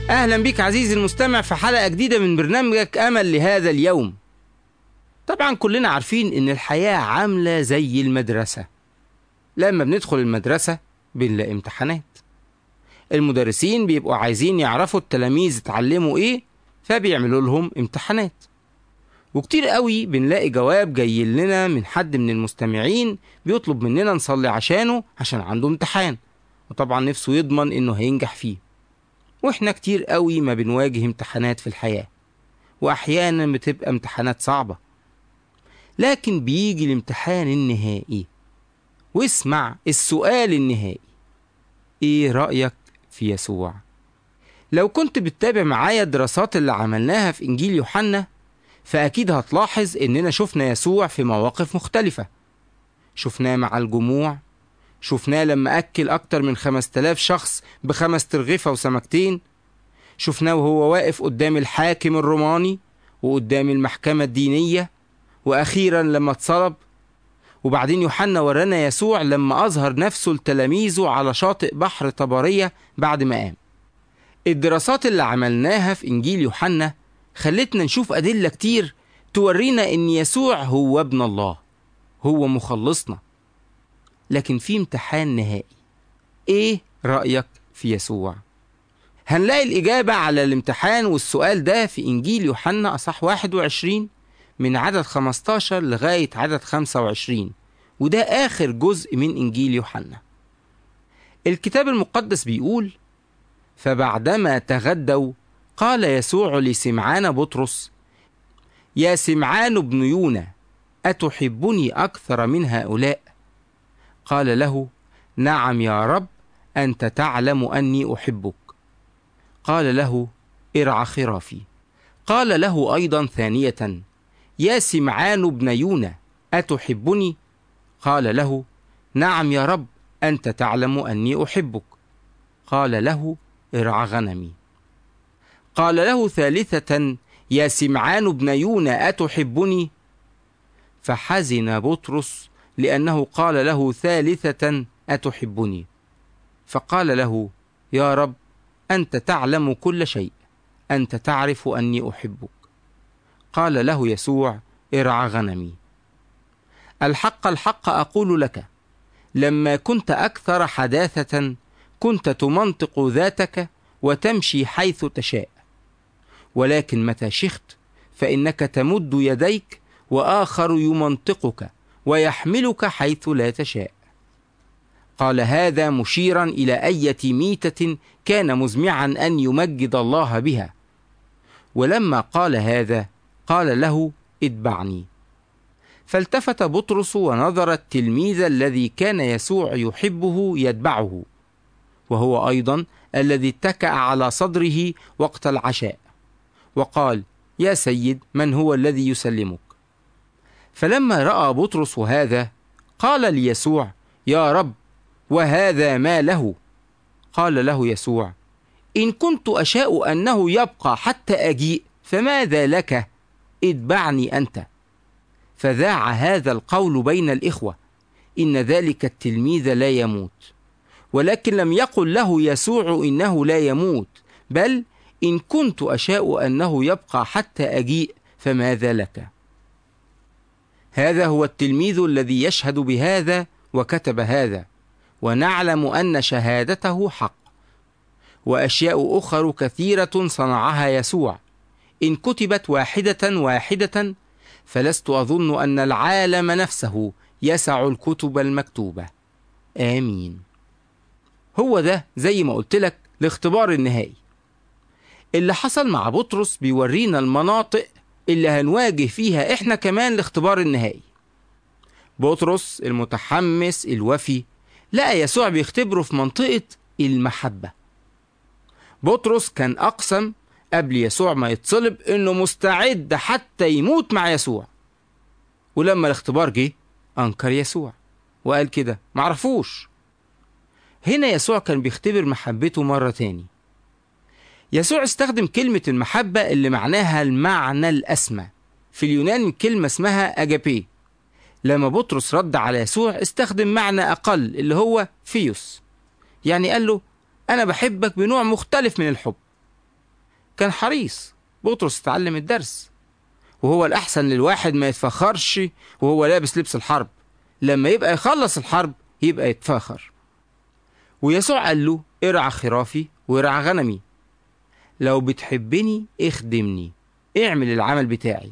أهلا بك عزيزي المستمع في حلقة جديدة من برنامجك أمل لهذا اليوم طبعا كلنا عارفين إن الحياة عاملة زي المدرسة لما بندخل المدرسة بنلاقي امتحانات المدرسين بيبقوا عايزين يعرفوا التلاميذ اتعلموا ايه فبيعملوا لهم امتحانات وكتير قوي بنلاقي جواب جاي لنا من حد من المستمعين بيطلب مننا نصلي عشانه عشان عنده امتحان وطبعا نفسه يضمن انه هينجح فيه واحنا كتير قوي ما بنواجه امتحانات في الحياة واحيانا بتبقى امتحانات صعبة لكن بيجي الامتحان النهائي واسمع السؤال النهائي ايه رأيك في يسوع لو كنت بتتابع معايا الدراسات اللي عملناها في انجيل يوحنا فاكيد هتلاحظ اننا شفنا يسوع في مواقف مختلفة شفناه مع الجموع شفناه لما أكل أكتر من خمس تلاف شخص بخمس ترغفة وسمكتين شفناه وهو واقف قدام الحاكم الروماني وقدام المحكمة الدينية وأخيرا لما اتصلب وبعدين يوحنا ورانا يسوع لما أظهر نفسه لتلاميذه على شاطئ بحر طبرية بعد ما قام الدراسات اللي عملناها في إنجيل يوحنا خلتنا نشوف أدلة كتير تورينا إن يسوع هو ابن الله هو مخلصنا لكن في امتحان نهائي ايه رأيك في يسوع؟ هنلاقي الإجابة على الامتحان والسؤال ده في إنجيل يوحنا أصح 21 من عدد 15 لغاية عدد 25 وده آخر جزء من إنجيل يوحنا الكتاب المقدس بيقول فبعدما تغدوا قال يسوع لسمعان بطرس يا سمعان بن يونا أتحبني أكثر من هؤلاء؟ قال له نعم يا رب انت تعلم اني احبك قال له ارع خرافي قال له ايضا ثانيه يا سمعان بن يونا اتحبني قال له نعم يا رب انت تعلم اني احبك قال له ارع غنمي قال له ثالثه يا سمعان بن يونا اتحبني فحزن بطرس لأنه قال له ثالثة أتحبني فقال له يا رب أنت تعلم كل شيء أنت تعرف أني أحبك قال له يسوع ارع غنمي الحق الحق أقول لك لما كنت أكثر حداثة كنت تمنطق ذاتك وتمشي حيث تشاء ولكن متى شخت فإنك تمد يديك وآخر يمنطقك ويحملك حيث لا تشاء قال هذا مشيرا الى ايه ميته كان مزمعا ان يمجد الله بها ولما قال هذا قال له اتبعني فالتفت بطرس ونظر التلميذ الذي كان يسوع يحبه يتبعه وهو ايضا الذي اتكا على صدره وقت العشاء وقال يا سيد من هو الذي يسلمك فلما راى بطرس هذا قال ليسوع يا رب وهذا ما له قال له يسوع ان كنت اشاء انه يبقى حتى اجيء فماذا لك اتبعني انت فذاع هذا القول بين الاخوه ان ذلك التلميذ لا يموت ولكن لم يقل له يسوع انه لا يموت بل ان كنت اشاء انه يبقى حتى اجيء فماذا لك هذا هو التلميذ الذي يشهد بهذا وكتب هذا ونعلم ان شهادته حق واشياء اخر كثيره صنعها يسوع ان كتبت واحده واحده فلست اظن ان العالم نفسه يسع الكتب المكتوبه امين هو ده زي ما قلت لك الاختبار النهائي اللي حصل مع بطرس بيورينا المناطق اللي هنواجه فيها احنا كمان الاختبار النهائي بطرس المتحمس الوفي لقى يسوع بيختبره في منطقة المحبة بطرس كان أقسم قبل يسوع ما يتصلب إنه مستعد حتى يموت مع يسوع ولما الاختبار جه أنكر يسوع وقال كده معرفوش هنا يسوع كان بيختبر محبته مرة تاني يسوع استخدم كلمة المحبة اللي معناها المعنى الأسمى في اليونان كلمة اسمها أجابي لما بطرس رد على يسوع استخدم معنى أقل اللي هو فيوس يعني قال له أنا بحبك بنوع مختلف من الحب كان حريص بطرس اتعلم الدرس وهو الأحسن للواحد ما يتفخرش وهو لابس لبس الحرب لما يبقى يخلص الحرب يبقى يتفاخر ويسوع قال له ارعى خرافي وارعى غنمي لو بتحبني اخدمني اعمل العمل بتاعي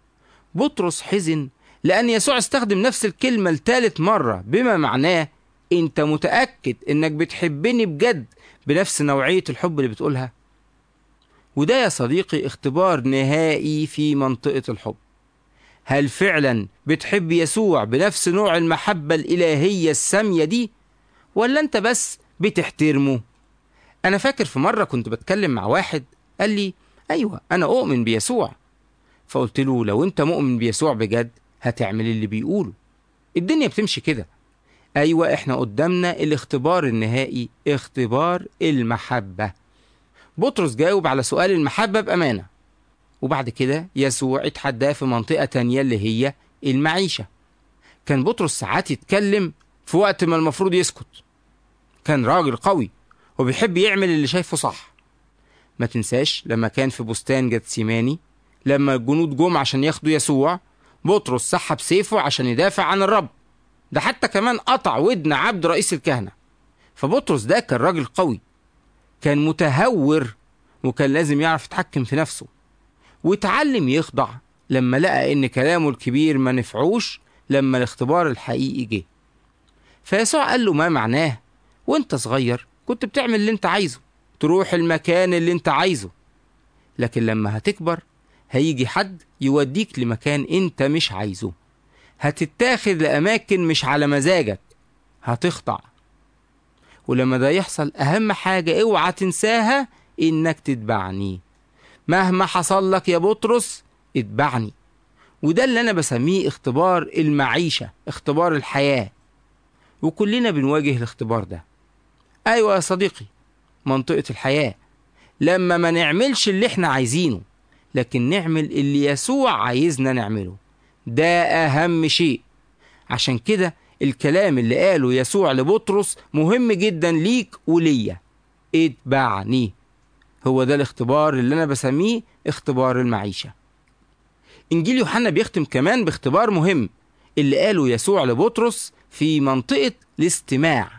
بطرس حزن لأن يسوع استخدم نفس الكلمة لثالث مرة بما معناه أنت متأكد إنك بتحبني بجد بنفس نوعية الحب اللي بتقولها وده يا صديقي اختبار نهائي في منطقة الحب هل فعلا بتحب يسوع بنفس نوع المحبة الإلهية السامية دي ولا أنت بس بتحترمه أنا فاكر في مرة كنت بتكلم مع واحد قال لي أيوة أنا أؤمن بيسوع فقلت له لو أنت مؤمن بيسوع بجد هتعمل اللي بيقوله الدنيا بتمشي كده أيوة إحنا قدامنا الاختبار النهائي اختبار المحبة بطرس جاوب على سؤال المحبة بأمانة وبعد كده يسوع اتحداه في منطقة تانية اللي هي المعيشة كان بطرس ساعات يتكلم في وقت ما المفروض يسكت كان راجل قوي وبيحب يعمل اللي شايفه صح ما تنساش لما كان في بستان جتسيماني لما الجنود جم عشان ياخدوا يسوع بطرس سحب سيفه عشان يدافع عن الرب ده حتى كمان قطع ودن عبد رئيس الكهنة فبطرس ده كان راجل قوي كان متهور وكان لازم يعرف يتحكم في نفسه واتعلم يخضع لما لقى ان كلامه الكبير ما نفعوش لما الاختبار الحقيقي جه فيسوع قال له ما معناه وانت صغير كنت بتعمل اللي انت عايزه تروح المكان اللي انت عايزه لكن لما هتكبر هيجي حد يوديك لمكان انت مش عايزه هتتاخد لأماكن مش على مزاجك هتخضع ولما ده يحصل أهم حاجة اوعى تنساها إنك تتبعني مهما حصل لك يا بطرس اتبعني وده اللي أنا بسميه اختبار المعيشة اختبار الحياة وكلنا بنواجه الاختبار ده أيوة يا صديقي منطقة الحياة لما ما نعملش اللي احنا عايزينه لكن نعمل اللي يسوع عايزنا نعمله ده أهم شيء عشان كده الكلام اللي قاله يسوع لبطرس مهم جدا ليك وليا اتبعني هو ده الاختبار اللي أنا بسميه اختبار المعيشة إنجيل يوحنا بيختم كمان باختبار مهم اللي قاله يسوع لبطرس في منطقة الاستماع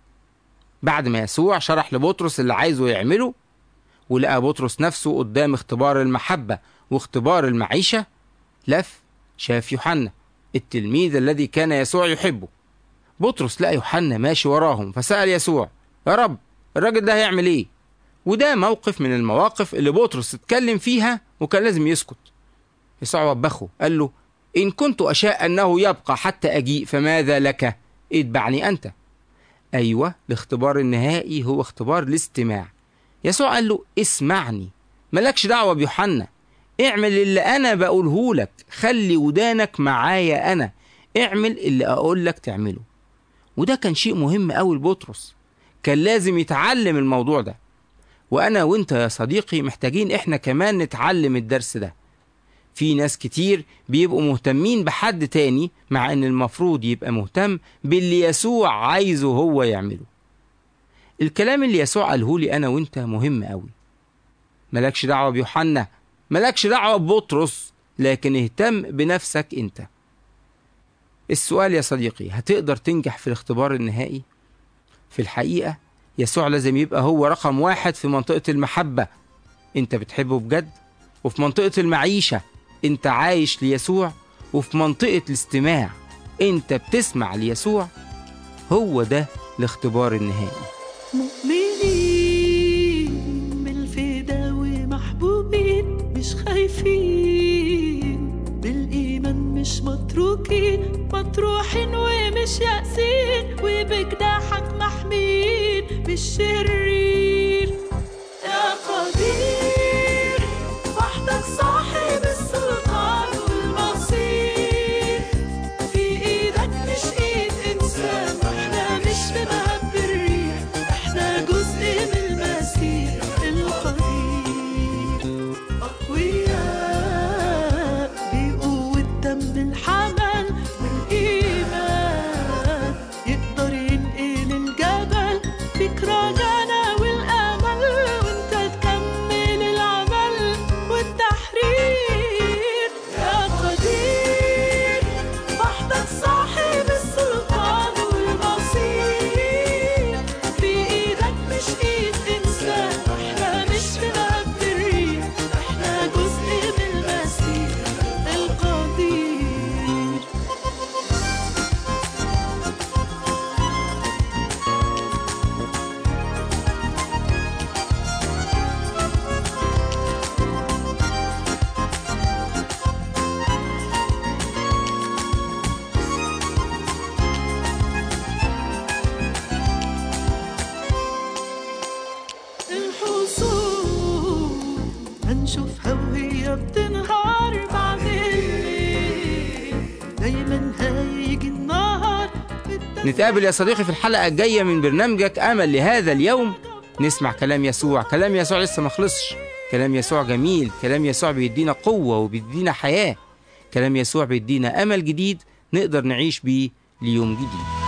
بعد ما يسوع شرح لبطرس اللي عايزه يعمله ولقى بطرس نفسه قدام اختبار المحبة واختبار المعيشة لف شاف يوحنا التلميذ الذي كان يسوع يحبه بطرس لقى يوحنا ماشي وراهم فسأل يسوع يا رب الراجل ده هيعمل ايه وده موقف من المواقف اللي بطرس اتكلم فيها وكان لازم يسكت يسوع وبخه قال له إن كنت أشاء أنه يبقى حتى أجيء فماذا لك اتبعني أنت أيوة الاختبار النهائي هو اختبار الاستماع يسوع قال له اسمعني ملكش دعوة بيوحنا اعمل اللي أنا بقوله لك خلي ودانك معايا أنا اعمل اللي أقول لك تعمله وده كان شيء مهم أوي لبطرس كان لازم يتعلم الموضوع ده وأنا وأنت يا صديقي محتاجين إحنا كمان نتعلم الدرس ده في ناس كتير بيبقوا مهتمين بحد تاني مع ان المفروض يبقى مهتم باللي يسوع عايزه هو يعمله الكلام اللي يسوع قاله لي انا وانت مهم قوي ملكش دعوه بيوحنا ملكش دعوه ببطرس لكن اهتم بنفسك انت السؤال يا صديقي هتقدر تنجح في الاختبار النهائي في الحقيقه يسوع لازم يبقى هو رقم واحد في منطقه المحبه انت بتحبه بجد وفي منطقه المعيشه انت عايش ليسوع وفي منطقة الاستماع انت بتسمع ليسوع هو ده الاختبار النهائي مؤمنين بالفدا ومحبوبين مش خايفين بالإيمان مش متروكين مطروحين ومش يأسين وبجناحك محمين بالشرير يا قدير وحدك صاحب السلطان والمصير في ايدك مش ايد انسان واحنا مش في مهب الريح احنا جزء من المسيح القدير اقوياء بقوة دم الحمل والايمان يقدر ينقل الجبل فيك رجانا بشوفها وهي بتنهار بعمل ايه دايما هيجي النهار بالدم نتقابل يا صديقي في الحلقة الجاية من برنامجك أمل لهذا اليوم نسمع كلام يسوع كلام يسوع لسه ما خلصش كلام يسوع جميل كلام يسوع بيدينا قوة وبيدينا حياة كلام يسوع بيدينا أمل جديد نقدر نعيش بيه ليوم جديد